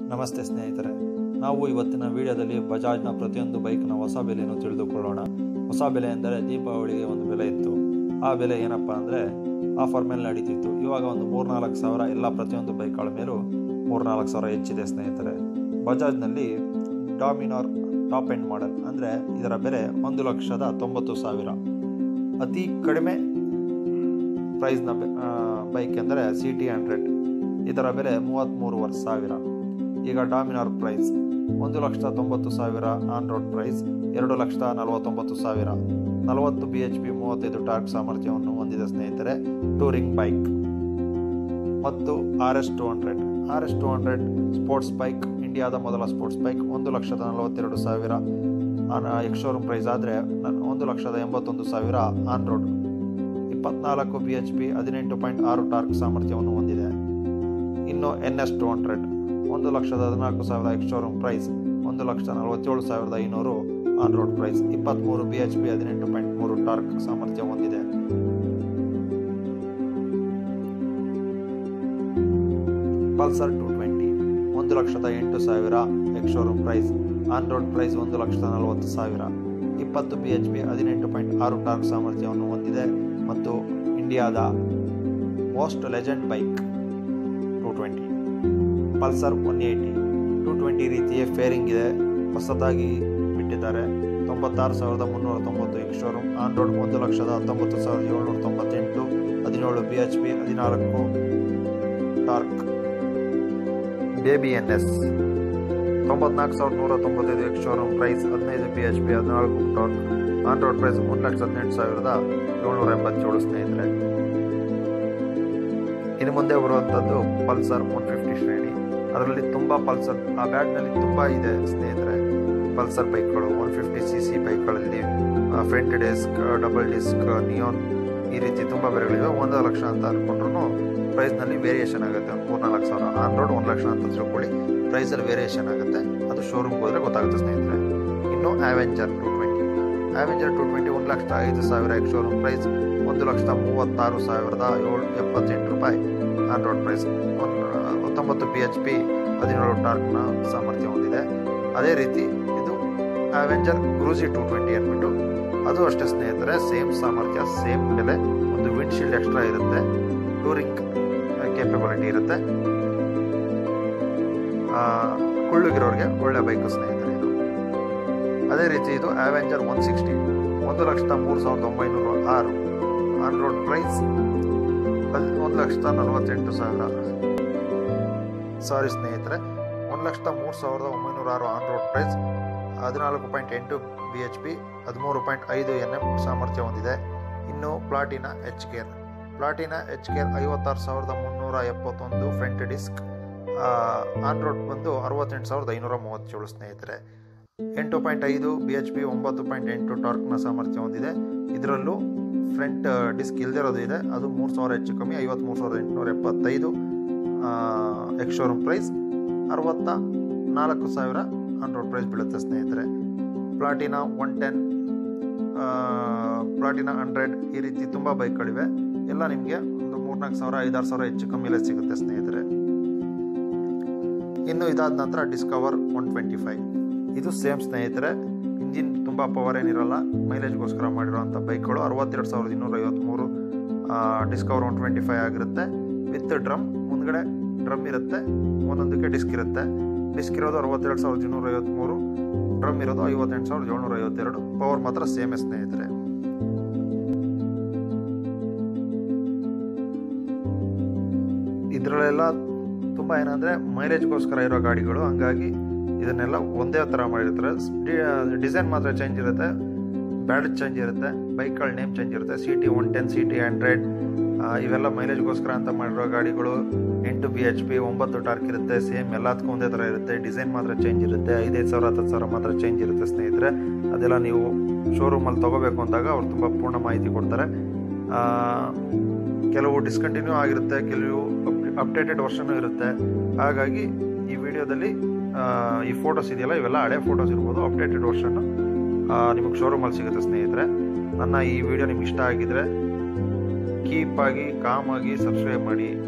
ನಮಸ್ತೆ ಸ್ನೇಹಿತರೆ ನಾವು ಇವತ್ತಿನ ವಿಡಿಯೋದಲ್ಲಿ ಬಜಾಜ್ನ ಪ್ರತಿಯೊಂದು ಬೈಕ್ನ ಹೊಸ ಬೆಲೆಯನ್ನು ತಿಳಿದುಕೊಳ್ಳೋಣ ಹೊಸ ಬೆಲೆ ಎಂದರೆ ದೀಪಾವಳಿಗೆ ಒಂದು ಬೆಲೆ ಇತ್ತು ಆ ಬೆಲೆ ಏನಪ್ಪ ಅಂದರೆ ಆಫರ್ ಮೇಲೆ ನಡೀತಿತ್ತು ಇವಾಗ ಒಂದು ಮೂರ್ನಾಲ್ಕು ಸಾವಿರ ಎಲ್ಲ ಪ್ರತಿಯೊಂದು ಬೈಕ್ಗಳ ಮೇಲೂ ಮೂರ್ನಾಲ್ಕು ಸಾವಿರ ಹೆಚ್ಚಿದೆ ಸ್ನೇಹಿತರೆ ಬಜಾಜ್ನಲ್ಲಿ ಡಾಮಿನಾರ್ ಟಾಪ್ ಎಂಡ್ ಮಾಡೆಲ್ ಅಂದರೆ ಇದರ ಬೆಲೆ ಒಂದು ಲಕ್ಷದ ತೊಂಬತ್ತು ಸಾವಿರ ಅತಿ ಕಡಿಮೆ ಪ್ರೈಸ್ನ ಬೈಕ್ ಎಂದರೆ ಸಿ ಟಿ ಹಂಡ್ರೆಡ್ ಇದರ ಬೆಲೆ ಮೂವತ್ತ್ಮೂರುವರೆ ಸಾವಿರ ಈಗ ಡಾಮಿನಾರ್ ಪ್ರೈಸ್ ಒಂದು ಲಕ್ಷದ ತೊಂಬತ್ತು ಸಾವಿರ ಆನ್ ರೋಡ್ ಪ್ರೈಸ್ ಎರಡು ಲಕ್ಷದ ನಲವತ್ತೊಂಬತ್ತು ಸಾವಿರ ನಲವತ್ತು ಬಿ ಎಚ್ ಪಿ ಮೂವತ್ತೈದು ಟಾರ್ಕ್ ಸಾಮರ್ಥ್ಯವನ್ನು ಹೊಂದಿದ ಸ್ನೇಹಿತರೆ ಟೂರಿಂಗ್ ಬೈಕ್ ಮತ್ತು R S two hundred R S two hundred sports bike ಇಂಡಿಯಾದ ಮೊದಲ ಸ್ಪೋರ್ಟ್ಸ್ ಬೈಕ್ ಒಂದು ಲಕ್ಷದ ನಲವತ್ತೆರಡು ಸಾವಿರ ಎಕ್ಸ್ ಶೋರೂಮ್ ಪ್ರೈಸ್ ಆದರೆ ಒಂದು ಲಕ್ಷದ ಎಂಬತ್ತೊಂದು ಸಾವಿರ ಆನ್ ರೋಡ್ ಇಪ್ಪತ್ನಾಲ್ಕು ಬಿ ಎಚ್ ಪಿ ಹದಿನೆಂಟು ಪಾಯಿಂಟ್ ಆರು ಟಾರ್ಕ್ ಸಾಮರ್ಥ್ಯವನ್ನು ಹೊಂದಿದೆ ಇನ್ನು ಎನ್ ಎಸ್ ಟು ಹಂಡ್ರೆಡ್ ಒಂದು ಲಕ್ಷದ ಹದಿನಾಲ್ಕು ಸಾವಿರದ ಎಕ್ಸ್ ಶೋರೂಮ್ ಪ್ರೈಸ್ ಒಂದು ಲಕ್ಷದ ನಲವತ್ತೇಳು ಸಾವಿರದ ಐನೂರು ಆನ್ ರೋಡ್ ಪ್ರೈಸ್ ಇಪ್ಪತ್ತ್ಮೂರು ಬಿ ಎಚ್ ಪಿ ಹದಿನೆಂಟು ಪಾಯಿಂಟ್ ಮೂರು ಟಾರ್ಕ್ ಸಾಮರ್ಥ್ಯ ಹೊಂದಿದೆ ಪಲ್ಸರ್ ಟು ಟ್ವೆಂಟಿ ಒಂದು ಲಕ್ಷದ ಎಂಟು ಸಾವಿರ ex showroom price on road price ಒಂದು ಲಕ್ಷದ ನಲವತ್ತು ಸಾವಿರ ಇಪ್ಪತ್ತು ಬಿ ಎಚ್ ಪಿ ಹದಿನೆಂಟು ಪಾಯಿಂಟ್ ಆರು ಟಾರ್ಕ್ ಸಾಮರ್ಥ್ಯವನ್ನು ಹೊಂದಿದೆ ಮತ್ತು ಇಂಡಿಯಾದ most legend bike two twenty Pulsar one eighty two twenty ರೀತಿಯ ಫೇರಿಂಗ್ ಇದೆ ಹೊಸದಾಗಿ ಬಿಟ್ಟಿದ್ದಾರೆ ತೊಂಬತ್ತಾರು ಸಾವಿರದ ಮುನ್ನೂರ ತೊಂಬತ್ತು ಎಕ್ಸ್ ಶೋರೂಮ್ ಆನ್ ರೋಡ್ ಒಂದು ಲಕ್ಷದ ಹತ್ತೊಂಬತ್ತು ಸಾವಿರದ ಏಳ್ನೂರ ತೊಂಬತ್ತೆಂಟು ಹದಿನೇಳು ಬಿ ಎಚ್ ಪಿ ಹದಿನಾಲ್ಕು ಟಾರ್ಕ್ ಬೇಬಿ ಎನ್ ಎಸ್ ತೊಂಬತ್ನಾಲ್ಕು ಸಾವಿರದ ನೂರ ತೊಂಬತ್ತೈದು ಎಕ್ಸ್ ಶೋರೂಮ್ ಪ್ರೈಸ್ ಹದಿನೈದು ಬಿ ಎಚ್ ಪಿ ಹದಿನಾಲ್ಕು ಟಾರ್ಕ್ ಆನ್ ರೋಡ್ ಪ್ರೈಸ್ ಒಂದು ಲಕ್ಷ ಹದಿನೆಂಟು ಸಾವಿರದ ಏಳ್ನೂರ ಎಂಬತ್ತೇಳು ಸ್ನೇಹಿತರೆ ಇನ್ನು ಮುಂದೆ ಬರುವಂಥದ್ದು ಪಲ್ಸರ್ ಒನ್ ಫಿಫ್ಟಿ ಶ್ರೇಣಿ ಅದರಲ್ಲಿ ತುಂಬ ಪಲ್ಸರ್ ಆ ಬ್ಯಾಟ್ನಲ್ಲಿ ತುಂಬ ಇದೆ ಸ್ನೇಹಿತರೆ ಪಲ್ಸರ್ ಬೈಕ್ಗಳು ಒನ್ ಫಿಫ್ಟಿ ಸಿ ಸಿ ಬೈಕ್ಗಳಲ್ಲಿ front disc double disc neon ಈ ರೀತಿ ತುಂಬ ಬೆಲೆಗಳಿವೆ ಒಂದು ಲಕ್ಷ ಅಂತ ಅಂದ್ಕೊಂಡ್ರು ಪ್ರೈಸ್ನಲ್ಲಿ ವೇರಿಯೇಷನ್ ಆಗುತ್ತೆ ಒಂದು ಮೂರ್ನಾಲ್ಕು ಸಾವಿರ ಆನ್ ರೋಡ್ ಒಂದು ಲಕ್ಷ ಅಂತ ತಿಳ್ಕೊಳ್ಳಿ ಪ್ರೈಸಲ್ಲಿ ವೇರಿಯೇಷನ್ ಆಗುತ್ತೆ ಅದು ಶೋರೂಮ್ಗೆ ಹೋದರೆ ಗೊತ್ತಾಗುತ್ತೆ ಸ್ನೇಹಿತರೆ ಇನ್ನು Avenger two twenty Avenger two twenty ಒಂದು ಲಕ್ಷದ ಐದು ಸಾವಿರ ಎಕ್ಸ್ ಶೋರೂಮ್ ಪ್ರೈಸ್ ಒಂದು ಲಕ್ಷದ ಮೂವತ್ತಾರು ಸಾವಿರದ ಏಳು ಎಪ್ಪತ್ತೆಂಟು ರೂಪಾಯಿ ಆನ್ ರೋಡ್ ಪ್ರೈಸ್ ಒಂದು ಹತ್ತೊಂಬತ್ತು ಪಿ ಎಚ್ ಪಿ ಹದಿನೇಳು ಟಾರ್ಕ್ನ ಸಾಮರ್ಥ್ಯ ಹೊಂದಿದೆ ಅದೇ ರೀತಿ ಇದು ಅವೆಂಜರ್ ಕ್ರೂಸಿ ಟು ಟ್ವೆಂಟಿ ಅಂದ್ಬಿಟ್ಟು ಅದು ಅಷ್ಟೇ ಸ್ನೇಹಿತರೆ ಸೇಮ್ ಸಾಮರ್ಥ್ಯ ಸೇಮ್ ಬೆಲೆ ಒಂದು ವಿಂಡ್ಶೀಲ್ಡ್ ಎಕ್ಸ್ಟ್ರಾ ಇರುತ್ತೆ ಟೂರಿಂಗ್ ಕೇಪಬಿಲಿಟಿ ಇರುತ್ತೆ ಕುಳ್ಳುಗಿರೋರಿಗೆ ಒಳ್ಳೆ ಬೈಕು ಸ್ನೇಹಿತರೆ ಇದು ಅದೇ ರೀತಿ ಇದು ಅವೆಂಜರ್ ಒನ್ ಸಿಕ್ಸ್ಟಿ ಒಂದು ಲಕ್ಷದ ಮೂರು ಸಾವಿರದ ಒಂಬೈನೂರ ಆರು ಆನ್ ರೋಡ್ ಪ್ರೈಸ್ ಒಂದು ಲಕ್ಷದ ನಲವತ್ತೆಂಟು ಸಾವಿರ ಸಾರಿ ಸ್ನೇಹಿತರೆ ಒಂದು ಲಕ್ಷದ ಮೂರು ಸಾವಿರದ ಒಂಬೈನೂರ ಆರು ಆನ್ ರೋಡ್ ಪ್ರೈಸ್ ಹದಿನಾಲ್ಕು ಪಾಯಿಂಟ್ ಎಂಟು ಬಿ ಎಚ್ ಪಿ ಹದಿಮೂರು ಪಾಯಿಂಟ್ ಐದು ಎನ್ ಎಮ್ ಸಾಮರ್ಥ್ಯ ಹೊಂದಿದೆ ಇನ್ನು Platina H gear Platina H gear ಐವತ್ತಾರು ಸಾವಿರದ ಮುನ್ನೂರ ಎಪ್ಪತ್ತೊಂದು ಫ್ರಂಟ್ ಡಿಸ್ಕ್ ಆನ್ ರೋಡ್ ಬಂದು ಅರವತ್ತೆಂಟು ಸಾವಿರದ ಐನೂರ ಮೂವತ್ತೇಳು ಸ್ನೇಹಿತರೆ ಎಂಟು ಪಾಯಿಂಟ್ ಐದು ಬಿ ಎಚ್ ಪಿ ಒಂಬತ್ತು ಪಾಯಿಂಟ್ ಎಂಟು ಟಾರ್ಕ್ನ ಸಾಮರ್ಥ್ಯ ಹೊಂದಿದೆ ಇದರಲ್ಲೂ ಫ್ರಂಟ್ ಡಿಸ್ಕ್ ಇಲ್ದಿರೋದು ಇದೆ ಅದು ಮೂರು ಸಾವಿರ ಹೆಚ್ಚು ಕಮ್ಮಿ ಐವತ್ತ್ಮೂರು ಸಾವಿರದ ಎಂಟುನೂರ ಎಪ್ಪತ್ತೈದು ಎಕ್ಸ್ ಶೋರೂಮ್ ಪ್ರೈಸ್ ಅರವತ್ತ ನಾಲ್ಕು ಸಾವಿರ ಆನ್ ರೋಡ್ ಪ್ರೈಸ್ ಬೀಳುತ್ತೆ ಸ್ನೇಹಿತರೆ Platina one ten Platina hundred ಈ ರೀತಿ ತುಂಬ ಬೈಕ್ಗಳಿವೆ ಎಲ್ಲ ನಿಮಗೆ ಒಂದು ಮೂರ್ನಾಲ್ಕು ಸಾವಿರ ಐದಾರು ಸಾವಿರ ಹೆಚ್ಚು ಕಮ್ಮಿಲೇ ಸಿಗುತ್ತೆ ಸ್ನೇಹಿತರೆ ಇನ್ನು ಇದಾದ ನಂತರ ಡಿಸ್ಕವರ್ ಒನ್ ಟ್ವೆಂಟಿ ಫೈವ್ ಇದು ಸೇಮ್ ಸ್ನೇಹಿತರೆ ಇಂಜಿನ್ ತುಂಬ ಪವರ್ ಏನಿರಲ್ಲ ಮೈಲೇಜ್ಗೋಸ್ಕರ ಮಾಡಿರೋಂಥ ಬೈಕ್ಗಳು ಅರವತ್ತೆರಡು ಸಾವಿರದ ಇನ್ನೂರ ಐವತ್ತ್ಮೂರು ಡಿಸ್ಕವರ್ ಒನ್ ಟ್ವೆಂಟಿ ಫೈವ್ ಆಗಿರುತ್ತೆ ವಿತ್ ಡ್ರಮ್ ಮುಂದ್ಗಡೆ ಡ್ರಮ್ ಇರುತ್ತೆ ಒಂದೊಂದಕ್ಕೆ ಡಿಸ್ಕ್ ಇರುತ್ತೆ ಡಿಸ್ಕ್ ಇರೋದು ಅರವತ್ತೆರಡು ಸಾವಿರದ ಇನ್ನೂರ ಐವತ್ತ್ಮೂರು ಡ್ರಮ್ ಇರೋದು ಐವತ್ತೆಂಟು ಸಾವಿರದ ಏಳ್ನೂರ ಐವತ್ತೆರಡು ಪವರ್ ಮಾತ್ರ ಸೇಮೇ ಸ್ನೇಹಿತರೆ ಇದರಲ್ಲೆಲ್ಲ ತುಂಬ ಏನಂದರೆ ಮೈಲೇಜ್ಗೋಸ್ಕರ ಇರೋ ಗಾಡಿಗಳು ಹಂಗಾಗಿ ಇದನ್ನೆಲ್ಲ ಒಂದೇ ಥರ ಮಾಡಿರ್ತಾರೆ ಡಿಸೈನ್ ಮಾತ್ರ ಚೇಂಜ್ ಇರುತ್ತೆ ಬ್ಯಾಡ್ ಚೇಂಜ್ ಇರುತ್ತೆ ಬೈಕ್ಗಳ ನೇಮ್ ಚೇಂಜ್ ಇರುತ್ತೆ C T one ten C T hundred ಇವೆಲ್ಲ ಮೈಲೇಜ್ಗೋಸ್ಕರ ಅಂತ ಮಾಡಿರೋ ಗಾಡಿಗಳು ಎಂಟು ಬಿ ಎಚ್ ಪಿ ಒಂಬತ್ತು ಟಾರ್ಕ್ ಇರುತ್ತೆ ಸೇಮ್ ಎಲ್ಲದಕ್ಕೂ ಒಂದೇ ಥರ ಇರುತ್ತೆ ಡಿಸೈನ್ ಮಾತ್ರ ಚೇಂಜ್ ಇರುತ್ತೆ ಐದೈದು ಸಾವಿರ ಹತ್ತು ಸಾವಿರ ಮಾತ್ರ ಚೇಂಜ್ ಇರುತ್ತೆ ಸ್ನೇಹಿತರೆ ಅದೆಲ್ಲ ನೀವು ಶೋರೂಮಲ್ಲಿ ತೊಗೋಬೇಕು ಅಂದಾಗ ಅವ್ರು ತುಂಬ ಪೂರ್ಣ ಮಾಹಿತಿ ಕೊಡ್ತಾರೆ ಕೆಲವು ಡಿಸ್ಕಂಟಿನ್ಯೂ ಆಗಿರುತ್ತೆ ಕೆಲವು ಅಪ್ಡೇಟೆಡ್ ವರ್ಷನೂ ಇರುತ್ತೆ ಹಾಗಾಗಿ ಈ ವಿಡಿಯೋದಲ್ಲಿ ಈ ಫೋಟೋಸ್ ಇದೆಯಲ್ಲ ಇವೆಲ್ಲ ಹಳೆ ಫೋಟೋಸ್ ಇರ್ಬೋದು ಅಪ್ಡೇಟೆಡ್ ವರ್ಷನ್ನು ನಿಮಗೆ ಶೋರೂಮಲ್ಲಿ ಸಿಗುತ್ತೆ ಸ್ನೇಹಿತರೆ ನನ್ನ ಈ ವಿಡಿಯೋ ನಿಮ್ಗೆ ಇಷ್ಟ ಆಗಿದ್ರೆ ಕೀಪ್ ಆಗಿ ಕಾಮ್ ಆಗಿ ಸಬ್ಸ್ಕ್ರೈಬ್ ಮಾಡಿ